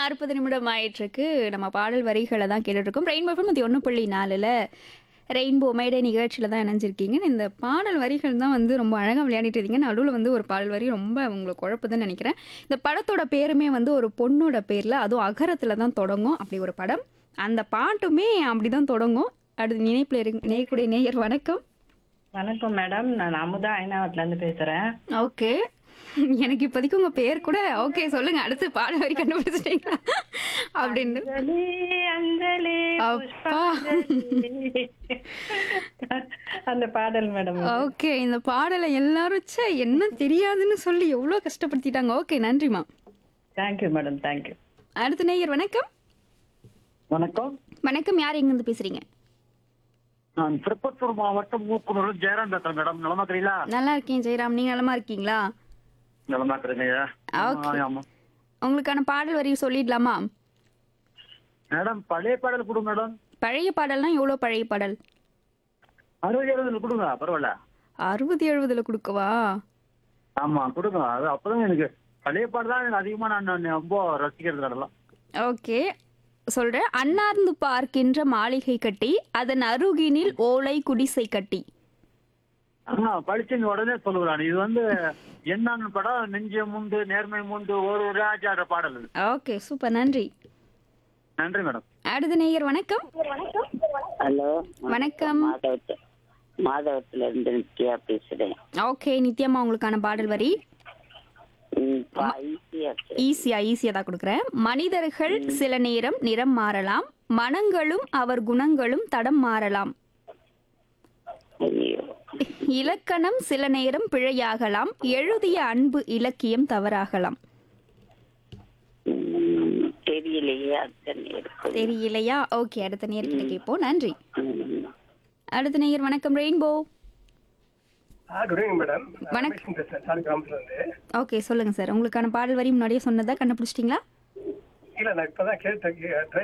நாற்பது நிமிடம் ஆயிட்டிருக்கு நம்ம பாடல் வரிகளை தான் கேட்டுட்டு இருக்கோம் ரெயின்போ எஃப்எம் நூற்றி ஒன்று புள்ளி நாலில் ரெயின்போ மேடை நிகழ்ச்சியில் தான் இணைஞ்சிருக்கீங்க இந்த பாடல் வரிகள் தான் வந்து ரொம்ப அழகாக விளையாடிட்டு இருக்கீங்க நடுவில் வந்து ஒரு பாடல் வரி ரொம்ப உங்களுக்கு குழப்புதுன்னு நினைக்கிறேன் இந்த படத்தோட பேருமே வந்து ஒரு பொண்ணோட பேரில் அதுவும் அகரத்தில் தான் தொடங்கும் அப்படி ஒரு படம் அந்த பாட்டுமே அப்படி தான் தொடங்கும் அடுத்து நினைப்பில் இரு நேயக்கூடிய நேயர் வணக்கம் வணக்கம் மேடம் நான் அமுதா ஐநாவத்துல இருந்து பேசுறேன் ஓகே எனக்கு இப்போதைக்கு உங்கள் பேர் கூட ஓகே சொல்லுங்க அடுத்து பாடல் வரி கண்டுபிடிச்சிட்டீங்களா அப்படின்னு அஞ்சலி அஞ்சலி அப்பா. புஷ்பாஞ்சலி. அந்த பாடல் மேடம் ஓகே இந்த பாடலை எல்லாரும் ச்சே என்ன தெரியாதுன்னு சொல்லி எவ்வளோ கஷ்டப்படுத்திட்டாங்க ஓகே நன்றிம்மா தேங்க்யூ மேடம் தேங்க்யூ அடுத்த நேயர் வணக்கம் வணக்கம் வணக்கம் யார் எங்கேருந்து பேசுறீங்க நான் திருப்பத்தூர் மாவட்டம் மூக்குனூர் ஜெயராம் பேசுறேன் மேடம் நலமா இருக்கிறீங்களா நல்லா இருக்கேன் ஜெயராம் நீங்க நலமா இருக்கீங்களா நலமா இருக்கிறீங்க Okay. ஆமா, ஆமா உங்களுக்கான பாடல் வரி சொல்லிடலாமா மேடம் பழைய பாடல் கொடுங்க மேடம் பழைய பாடல்னா எவ்வளோ பழைய பாடல் அறுபது எழுபதுல கொடுங்க பரவாயில்ல அறுபது எழுபதுல கொடுக்கவா ஆமா கொடுங்க அது அப்பதான் எனக்கு பழைய பாடல் தான் எனக்கு அதிகமா நான் நான் ரொம்ப ரசிக்கிறது அதெல்லாம் ஓகே சொல்றேன் அன்னார்ந்து பார்க்கின்ற மாளிகை கட்டி அதன் அருகினில் ஓலை குடிசை கட்டி ஆமா படிச்சு உடனே சொல்லுவேன் இது வந்து என்னன்னு படம் நெஞ்ச முண்டு நேர்மை முண்டு ஒரு ஒரு ராஜாட பாடல் இது. ஓகே சூப்பர் நன்றி நன்றி மேடம் அடுத்த நேயர் வணக்கம் ஹலோ வணக்கம் மாதவத்து மாதவத்துல இருந்து நித்யா பேசுறேன் ஓகே நித்யம்மா உங்களுக்கான பாடல் வரி ம், பா- ஈஸியா இருக்கு. ஈஸியா ஈஸியா தான் கொடுக்குறேன் மனிதர்கள் சில நேரம் நிறம் மாறலாம் மனங்களும் அவர் குணங்களும் தடம் மாறலாம் ஐயோ இலக்கணம் சில நேரம் பிழையாகலாம் எழுதிய அன்பு இலக்கியம் தவறாகலாம் ம், தெரியலையே அத்தனை இருக்கு தெரியலையா ஓகே அடுத்த நேரத்துல கேட்போம் நன்றி ம். அடுத்த நேயர் வணக்கம் ரெயின்போ ஆ குட் ஈவினிங் மேடம் வணக்கம். ரமேஷ் பேசுறேன் சாலி கிராமத்துல இருந்து ஓகே சொல்லுங்க சார் உங்களுக்கான பாடல் வரி முன்னாடியே சொன்னதா கண்டுபிடிச்சிட்டிங்களா இல்ல நான் இப்பதான் கேட்டு ட்ரை